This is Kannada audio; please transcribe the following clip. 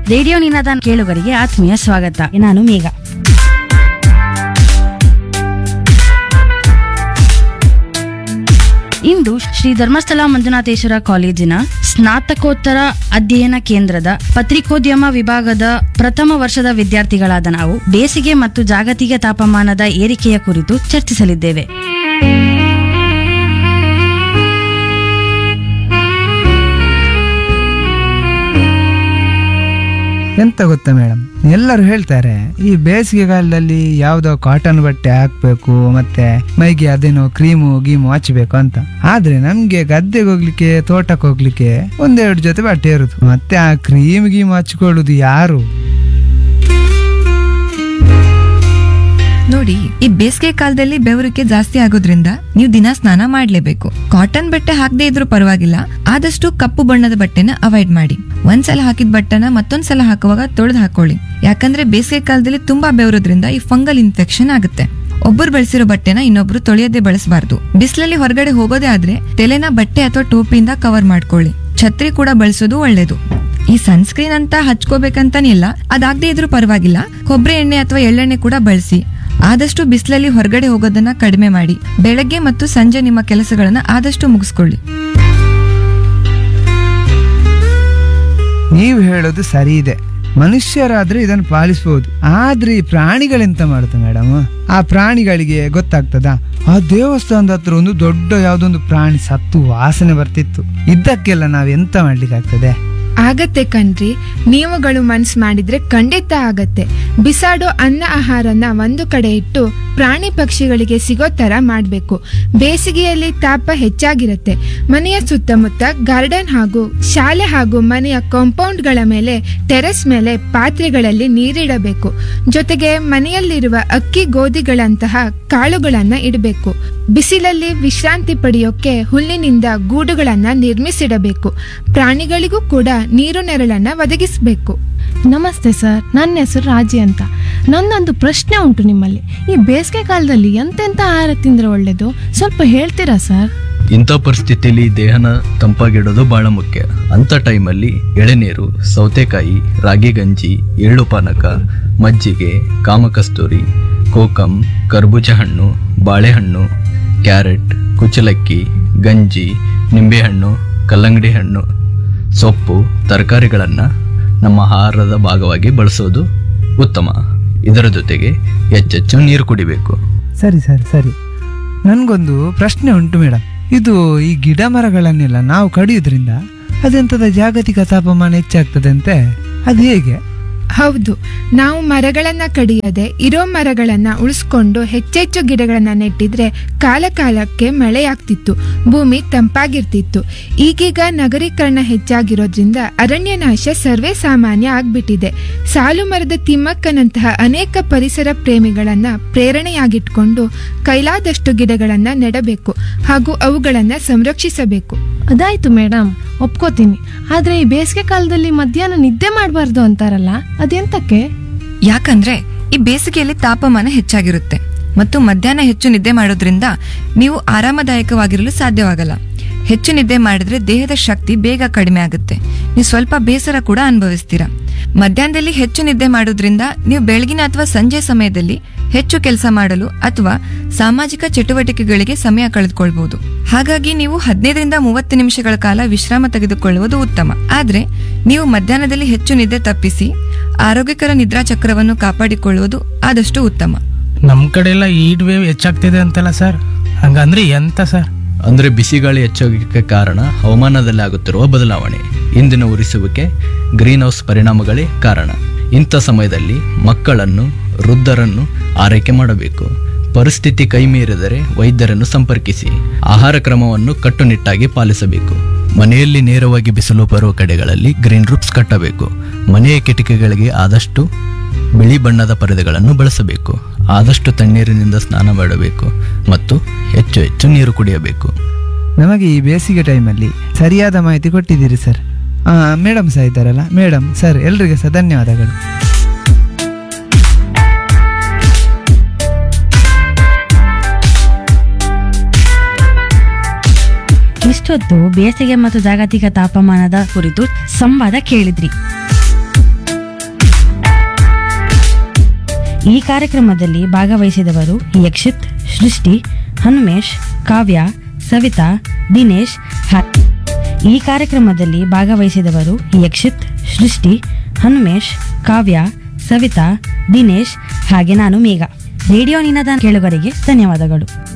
ರೇಡಿಯೋ ನಿನಾದ ಕೇಳುಗರಿಗೆ ಆತ್ಮೀಯ ಸ್ವಾಗತ ನಾನು ಮೇಘ ಇಂದು ಶ್ರೀ ಧರ್ಮಸ್ಥಳ ಮಂಜುನಾಥೇಶ್ವರ ಕಾಲೇಜಿನ ಸ್ನಾತಕೋತ್ತರ ಅಧ್ಯಯನ ಕೇಂದ್ರದ ಪತ್ರಿಕೋದ್ಯಮ ವಿಭಾಗದ ಪ್ರಥಮ ವರ್ಷದ ವಿದ್ಯಾರ್ಥಿಗಳಾದ ನಾವು ಬೇಸಿಗೆ ಮತ್ತು ಜಾಗತಿಕ ತಾಪಮಾನದ ಏರಿಕೆಯ ಕುರಿತು ಚರ್ಚಿಸಲಿದ್ದೇವೆ ಎಂತ ಗೊತ್ತಾ ಮೇಡಮ್ ಎಲ್ಲರೂ ಹೇಳ್ತಾರೆ ಈ ಬೇಸಿಗೆ ಕಾಲದಲ್ಲಿ ಯಾವುದೋ ಕಾಟನ್ ಬಟ್ಟೆ ಹಾಕ್ಬೇಕು ಮತ್ತೆ ಮೈಗೆ ಅದೇನೋ ಕ್ರೀಮು ಗೀಮು ಹಚ್ಚಬೇಕು ಅಂತ ಆದ್ರೆ ನಮ್ಗೆ ಗದ್ದೆಗೆ ಹೋಗ್ಲಿಕ್ಕೆ ತೋಟಕ್ಕೆ ಹೋಗ್ಲಿಕ್ಕೆ ಒಂದೆರಡು ಜೊತೆ ಬಟ್ಟೆ ಇರುದು ಮತ್ತೆ ಆ ಕ್ರೀಮ್ ಗೀಮ್ ಹಚ್ಕೊಳ್ಳುದು ಯಾರು ನೋಡಿ ಈ ಬೇಸಿಗೆ ಕಾಲದಲ್ಲಿ ಬೆವರಿಕೆ ಜಾಸ್ತಿ ಆಗೋದ್ರಿಂದ ನೀವು ದಿನ ಸ್ನಾನ ಮಾಡ್ಲೇಬೇಕು ಕಾಟನ್ ಬಟ್ಟೆ ಹಾಕದೇ ಇದ್ರೂ ಪರವಾಗಿಲ್ಲ ಆದಷ್ಟು ಕಪ್ಪು ಬಣ್ಣದ ಬಟ್ಟೆನ ಅವಾಯ್ಡ್ ಮಾಡಿ ಒಂದ್ಸಲ ಹಾಕಿದ ಬಟ್ಟೆನ ಮತ್ತೊಂದ್ಸಲ ಹಾಕುವಾಗ ತೊಳೆದು ಹಾಕೊಳ್ಳಿ ಯಾಕಂದ್ರೆ ಬೇಸಿಗೆ ಕಾಲದಲ್ಲಿ ತುಂಬಾ ಬೆವರೋದ್ರಿಂದ ಈ ಫಂಗಲ್ ಇನ್ಫೆಕ್ಷನ್ ಆಗುತ್ತೆ ಒಬ್ಬರು ಬಳಸಿರೋ ಬಟ್ಟೆನ ಇನ್ನೊಬ್ರು ತೊಳೆಯದೆ ಬಳಸಬಾರ್ದು ಬಿಸಿಲಲ್ಲಿ ಹೊರಗಡೆ ಹೋಗೋದೇ ಆದ್ರೆ ತಲೆನ ಬಟ್ಟೆ ಅಥವಾ ಟೋಪಿಯಿಂದ ಕವರ್ ಮಾಡ್ಕೊಳ್ಳಿ ಛತ್ರಿ ಕೂಡ ಬಳಸೋದು ಒಳ್ಳೇದು ಈ ಸನ್ಸ್ಕ್ರೀನ್ ಅಂತ ಹಚ್ಕೋಬೇಕಂತಾನಿಲ್ಲ ಅದಾಗದೇ ಇದ್ರೂ ಪರವಾಗಿಲ್ಲ ಕೊಬ್ಬರಿ ಎಣ್ಣೆ ಅಥವಾ ಎಳ್ಳೆಣ್ಣೆ ಕೂಡ ಬಳಸಿ ಆದಷ್ಟು ಬಿಸಿಲಲ್ಲಿ ಹೊರಗಡೆ ಹೋಗೋದನ್ನ ಕಡಿಮೆ ಮಾಡಿ ಬೆಳಗ್ಗೆ ಮತ್ತು ಸಂಜೆ ನಿಮ್ಮ ಕೆಲಸಗಳನ್ನ ಆದಷ್ಟು ಮುಗಿಸ್ಕೊಳ್ಳಿ ನೀವು ಹೇಳೋದು ಸರಿ ಇದೆ ಮನುಷ್ಯರಾದ್ರೆ ಇದನ್ನು ಪಾಲಿಸಬಹುದು ಆದ್ರೆ ಈ ಪ್ರಾಣಿಗಳೆಂತ ಮಾಡುತ್ತೆ ಮೇಡಮ್ ಆ ಪ್ರಾಣಿಗಳಿಗೆ ಗೊತ್ತಾಗ್ತದಾ ಆ ದೇವಸ್ಥಾನದ ಹತ್ರ ಒಂದು ದೊಡ್ಡ ಯಾವ್ದೊಂದು ಪ್ರಾಣಿ ಸತ್ತು ವಾಸನೆ ಬರ್ತಿತ್ತು ಇದ್ದಕ್ಕೆಲ್ಲ ನಾವ್ ಎಂತ ಮಾಡ್ಲಿಕ್ಕಾಗ್ತದೆ ಆಗತ್ತೆ ಕಣ್ರಿ ನೀವುಗಳು ಮನ್ಸ್ ಮಾಡಿದ್ರೆ ಖಂಡಿತ ಆಗತ್ತೆ ಬಿಸಾಡೋ ಅನ್ನ ಆಹಾರನ ಒಂದು ಕಡೆ ಇಟ್ಟು ಪ್ರಾಣಿ ಪಕ್ಷಿಗಳಿಗೆ ಸಿಗೋ ತರ ಮಾಡ್ಬೇಕು ಬೇಸಿಗೆಯಲ್ಲಿ ತಾಪ ಹೆಚ್ಚಾಗಿರುತ್ತೆ ಮನೆಯ ಸುತ್ತಮುತ್ತ ಗಾರ್ಡನ್ ಹಾಗೂ ಶಾಲೆ ಹಾಗೂ ಮನೆಯ ಕಾಂಪೌಂಡ್ಗಳ ಮೇಲೆ ಟೆರೆಸ್ ಮೇಲೆ ಪಾತ್ರೆಗಳಲ್ಲಿ ನೀರಿಡಬೇಕು ಜೊತೆಗೆ ಮನೆಯಲ್ಲಿರುವ ಅಕ್ಕಿ ಗೋಧಿಗಳಂತಹ ಕಾಳುಗಳನ್ನ ಇಡಬೇಕು ಬಿಸಿಲಲ್ಲಿ ವಿಶ್ರಾಂತಿ ಪಡೆಯೋಕೆ ಹುಲ್ಲಿನಿಂದ ಗೂಡುಗಳನ್ನ ನಿರ್ಮಿಸಿಡಬೇಕು ಪ್ರಾಣಿಗಳಿಗೂ ಕೂಡ ನೀರು ನೆರಳನ್ನ ಒದಗಿಸಬೇಕು ನಮಸ್ತೆ ಸರ್ ನನ್ನ ಹೆಸರು ರಾಜಿ ಅಂತ ನನ್ನೊಂದು ಪ್ರಶ್ನೆ ಉಂಟು ನಿಮ್ಮಲ್ಲಿ ಈ ಬೇಸಿಗೆ ಕಾಲದಲ್ಲಿ ಎಂತೆಂಥ ಆಹಾರ ತಿಂದ್ರೆ ಒಳ್ಳೇದು ಸ್ವಲ್ಪ ಹೇಳ್ತೀರಾ ಸರ್ ಇಂಥ ಪರಿಸ್ಥಿತಿಯಲ್ಲಿ ದೇಹನ ತಂಪಾಗಿಡೋದು ಬಹಳ ಮುಖ್ಯ ಅಂಥ ಟೈಮಲ್ಲಿ ಎಳೆನೀರು ಸೌತೆಕಾಯಿ ರಾಗಿ ಗಂಜಿ ಎಳ್ಳು ಪಾನಕ ಮಜ್ಜಿಗೆ ಕಾಮಕಸ್ತೂರಿ ಕೋಕಂ ಕರ್ಬೂಜ ಹಣ್ಣು ಬಾಳೆಹಣ್ಣು ಕ್ಯಾರೆಟ್ ಕುಚಲಕ್ಕಿ ಗಂಜಿ ನಿಂಬೆಹಣ್ಣು ಕಲ್ಲಂಗಡಿ ಹಣ್ಣು ಸೊಪ್ಪು ತರಕಾರಿಗಳನ್ನು ನಮ್ಮ ಆಹಾರದ ಭಾಗವಾಗಿ ಬಳಸೋದು ಉತ್ತಮ ಇದರ ಜೊತೆಗೆ ಹೆಚ್ಚೆಚ್ಚು ನೀರು ಕುಡಿಬೇಕು ಸರಿ ಸರಿ ಸರಿ ನನ್ಗೊಂದು ಪ್ರಶ್ನೆ ಉಂಟು ಮೇಡಮ್ ಇದು ಈ ಗಿಡ ಮರಗಳನ್ನೆಲ್ಲ ನಾವು ಕಡಿಯೋದ್ರಿಂದ ಅದೆಂತದ ಜಾಗತಿಕ ತಾಪಮಾನ ಹೆಚ್ಚಾಗ್ತದೆ ಅಂತೆ ಅದು ಹೇಗೆ ಹೌದು ನಾವು ಮರಗಳನ್ನ ಕಡಿಯದೆ ಇರೋ ಮರಗಳನ್ನ ಉಳಿಸ್ಕೊಂಡು ಹೆಚ್ಚೆಚ್ಚು ಗಿಡಗಳನ್ನ ನೆಟ್ಟಿದ್ರೆ ಕಾಲ ಕಾಲಕ್ಕೆ ಮಳೆಯಾಗ್ತಿತ್ತು ಭೂಮಿ ತಂಪಾಗಿರ್ತಿತ್ತು ಈಗೀಗ ನಗರೀಕರಣ ಹೆಚ್ಚಾಗಿರೋದ್ರಿಂದ ಅರಣ್ಯ ನಾಶ ಸರ್ವೇ ಸಾಮಾನ್ಯ ಆಗ್ಬಿಟ್ಟಿದೆ ಸಾಲು ಮರದ ತಿಮ್ಮಕ್ಕನಂತಹ ಅನೇಕ ಪರಿಸರ ಪ್ರೇಮಿಗಳನ್ನ ಪ್ರೇರಣೆಯಾಗಿಟ್ಕೊಂಡು ಕೈಲಾದಷ್ಟು ಗಿಡಗಳನ್ನ ನೆಡಬೇಕು ಹಾಗೂ ಅವುಗಳನ್ನ ಸಂರಕ್ಷಿಸಬೇಕು ಅದಾಯ್ತು ಮೇಡಮ್ ಒಪ್ಕೋತೀನಿ ಆದ್ರೆ ಈ ಬೇಸಿಗೆ ಕಾಲದಲ್ಲಿ ಮಧ್ಯಾಹ್ನ ನಿದ್ದೆ ಮಾಡಬಾರ್ದು ಅಂತಾರಲ್ಲ ಅದೆಂತಕ್ಕೆ ಯಾಕಂದ್ರೆ ಈ ಬೇಸಿಗೆಯಲ್ಲಿ ತಾಪಮಾನ ಹೆಚ್ಚಾಗಿರುತ್ತೆ ಮತ್ತು ಮಧ್ಯಾಹ್ನ ಹೆಚ್ಚು ನಿದ್ದೆ ಮಾಡೋದ್ರಿಂದ ನೀವು ಆರಾಮದಾಯಕವಾಗಿರಲು ಸಾಧ್ಯವಾಗಲ್ಲ ಹೆಚ್ಚು ನಿದ್ದೆ ಮಾಡಿದ್ರೆ ದೇಹದ ಶಕ್ತಿ ಬೇಗ ಕಡಿಮೆ ಆಗುತ್ತೆ ನೀವು ಸ್ವಲ್ಪ ಬೇಸರ ಕೂಡ ಅನುಭವಿಸ್ತೀರಾ ಮಧ್ಯಾಹ್ನದಲ್ಲಿ ಹೆಚ್ಚು ನಿದ್ದೆ ಮಾಡೋದ್ರಿಂದ ನೀವು ಬೆಳಗಿನ ಅಥವಾ ಸಂಜೆ ಸಮಯದಲ್ಲಿ ಹೆಚ್ಚು ಕೆಲಸ ಮಾಡಲು ಅಥವಾ ಸಾಮಾಜಿಕ ಚಟುವಟಿಕೆಗಳಿಗೆ ಸಮಯ ಕಳೆದುಕೊಳ್ಬಹುದು ಹಾಗಾಗಿ ನೀವು ಹದಿನೈದರಿಂದ ಮೂವತ್ತು ನಿಮಿಷಗಳ ಕಾಲ ವಿಶ್ರಾಮ ತೆಗೆದುಕೊಳ್ಳುವುದು ಉತ್ತಮ ಆದ್ರೆ ನೀವು ಮಧ್ಯಾಹ್ನದಲ್ಲಿ ಹೆಚ್ಚು ನಿದ್ದೆ ತಪ್ಪಿಸಿ ಆರೋಗ್ಯಕರ ನಿದ್ರಾ ಚಕ್ರವನ್ನು ಕಾಪಾಡಿಕೊಳ್ಳುವುದು ಆದಷ್ಟು ಉತ್ತಮ ನಮ್ಮ ಕಡೆ ಎಲ್ಲ ಈಟ್ ವೇವ್ ಹೆಚ್ಚಾಗ್ತಿದೆ ಅಂತಲ್ಲ ಸರ್ ಹಂಗಂದ್ರೆ ಎಂತ ಸರ್ ಅಂದರೆ ಬಿಸಿಗಾಳಿ ಹೆಚ್ಚೋಗಕ್ಕೆ ಕಾರಣ ಹವಾಮಾನದಲ್ಲಿ ಆಗುತ್ತಿರುವ ಬದಲಾವಣೆ ಇಂದಿನ ಉರಿಸುವಿಕೆ ಗ್ರೀನ್ ಹೌಸ್ ಪರಿಣಾಮಗಳೇ ಕಾರಣ ಇಂಥ ಸಮಯದಲ್ಲಿ ಮಕ್ಕಳನ್ನು ವೃದ್ಧರನ್ನು ಆರೈಕೆ ಮಾಡಬೇಕು ಪರಿಸ್ಥಿತಿ ಕೈ ಮೀರಿದರೆ ವೈದ್ಯರನ್ನು ಸಂಪರ್ಕಿಸಿ ಆಹಾರ ಕ್ರಮವನ್ನು ಕಟ್ಟುನಿಟ್ಟಾಗಿ ಪಾಲಿಸಬೇಕು ಮನೆಯಲ್ಲಿ ನೇರವಾಗಿ ಬಿಸಿಲು ಬರುವ ಕಡೆಗಳಲ್ಲಿ ಗ್ರೀನ್ ರೂಪ್ಸ್ ಕಟ್ಟಬೇಕು ಮನೆಯ ಕಿಟಕಿಗಳಿಗೆ ಆದಷ್ಟು ಬಿಳಿ ಬಣ್ಣದ ಪರದೆಗಳನ್ನು ಬಳಸಬೇಕು ಆದಷ್ಟು ತಣ್ಣೀರಿನಿಂದ ಸ್ನಾನ ಮಾಡಬೇಕು ಮತ್ತು ಹೆಚ್ಚು ಹೆಚ್ಚು ನೀರು ಕುಡಿಯಬೇಕು ನಮಗೆ ಈ ಬೇಸಿಗೆ ಟೈಮಲ್ಲಿ ಸರಿಯಾದ ಮಾಹಿತಿ ಕೊಟ್ಟಿದ್ದೀರಿ ಸರ್ ಮೇಡಮ್ ಸಹ ಇದ್ದಾರಲ್ಲ ಮೇಡಮ್ ಸರ್ ಎಲ್ರಿಗೆ ಸಹ ಧನ್ಯವಾದಗಳು ಇಷ್ಟೊತ್ತು ಬೇಸಿಗೆ ಮತ್ತು ಜಾಗತಿಕ ತಾಪಮಾನದ ಕುರಿತು ಸಂವಾದ ಕೇಳಿದ್ರಿ ಈ ಕಾರ್ಯಕ್ರಮದಲ್ಲಿ ಭಾಗವಹಿಸಿದವರು ಯಕ್ಷಿತ್ ಸೃಷ್ಟಿ ಹನುಮೇಶ್ ಕಾವ್ಯ ಸವಿತಾ ದಿನೇಶ್ ಹ- ಈ ಕಾರ್ಯಕ್ರಮದಲ್ಲಿ ಭಾಗವಹಿಸಿದವರು ಯಕ್ಷಿತ್ ಸೃಷ್ಟಿ ಹನುಮೇಶ್ ಕಾವ್ಯ ಸವಿತಾ ದಿನೇಶ್ ಹಾಗೆ ನಾನು ಮೇಘ ರೇಡಿಯೋ ನಿನದ ಕೇಳುಗರಿಗೆ ಧನ್ಯವಾದಗಳು